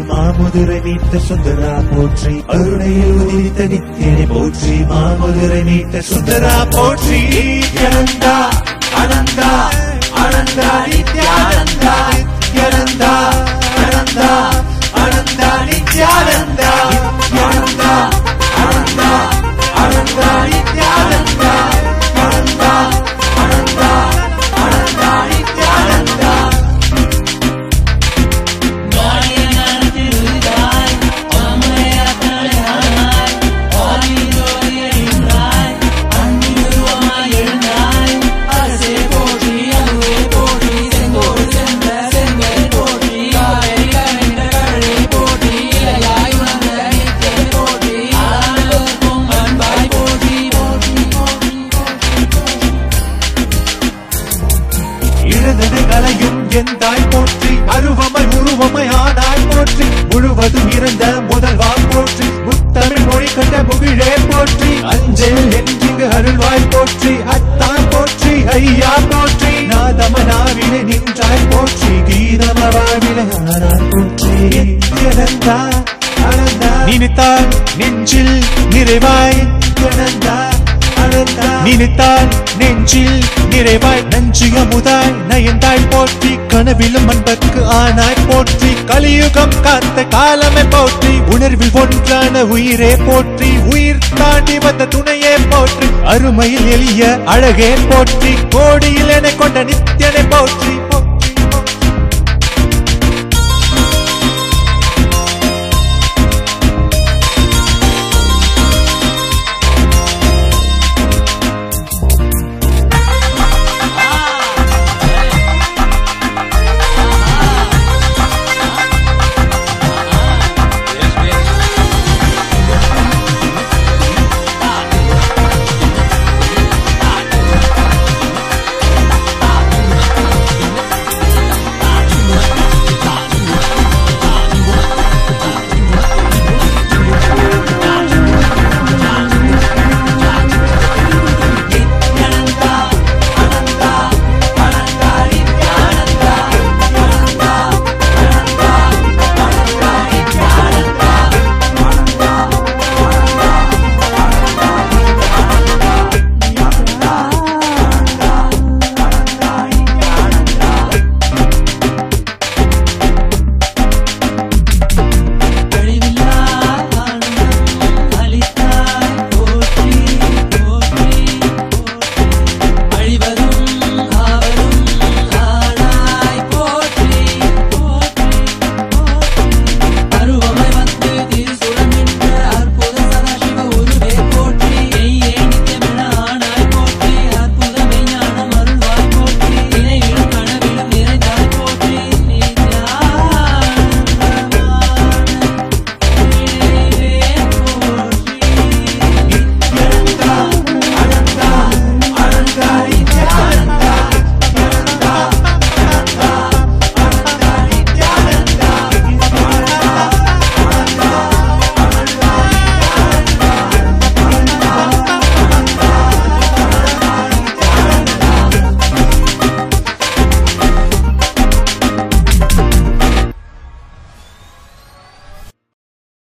மாமுதுரை மீட்ட சுந்தரா போற்றி அருணையில் உதித்த நித்தியனை போற்றி மாமுதுரை மீட்ட சுந்தரா போற்றி நித்யானந்தா அனந்தா அனந்தா நித்யானந்தா நித்யானந்தா அனந்தா அனந்தா நித்யானந்தா நித்யானந்தா அனந்தா அனந்தா நித்யானந்தா அனந்தா அனந்தா அனந்தா நித்யானந்தா இழந்தது கலையும் என் தாய் போற்றி அருவமை உருவமை ஆனாய் போற்றி முழுவதும் இறந்த முதல்வா போற்றி முத்தமிழ் மொழி கண்ட முகிழே போற்றி அஞ்சல் என்றிங்கு அருள்வாய் போற்றி அத்தான் போற்றி ஐயா போற்றி நாதமனாவிலே நின்றாய் போற்றி கீதம வாழ்விலே ஆனாய் போற்றி நித்யனந்தா அனந்தா நினைத்தால் நெஞ்சில் நிறைவாய் நித்யனந்தா அனந்தா நினைத்தால் நெஞ்சில் நிறைவாய் நஞ்சு அமுதாய் நயந்தாய் போற்றி கனவிலும் அன்பர்க்கு ஆனாய் போற்றி கலியுகம் காத்த காலமே போற்றி உணர்வில் ஒன்றான உயிரே போற்றி உயிர் தாண்டி வந்த துணையே போற்றி அருமையில் எளிய அழகே போற்றி கோடியில் என கொண்ட நித்தியனை போற்றி போற்றி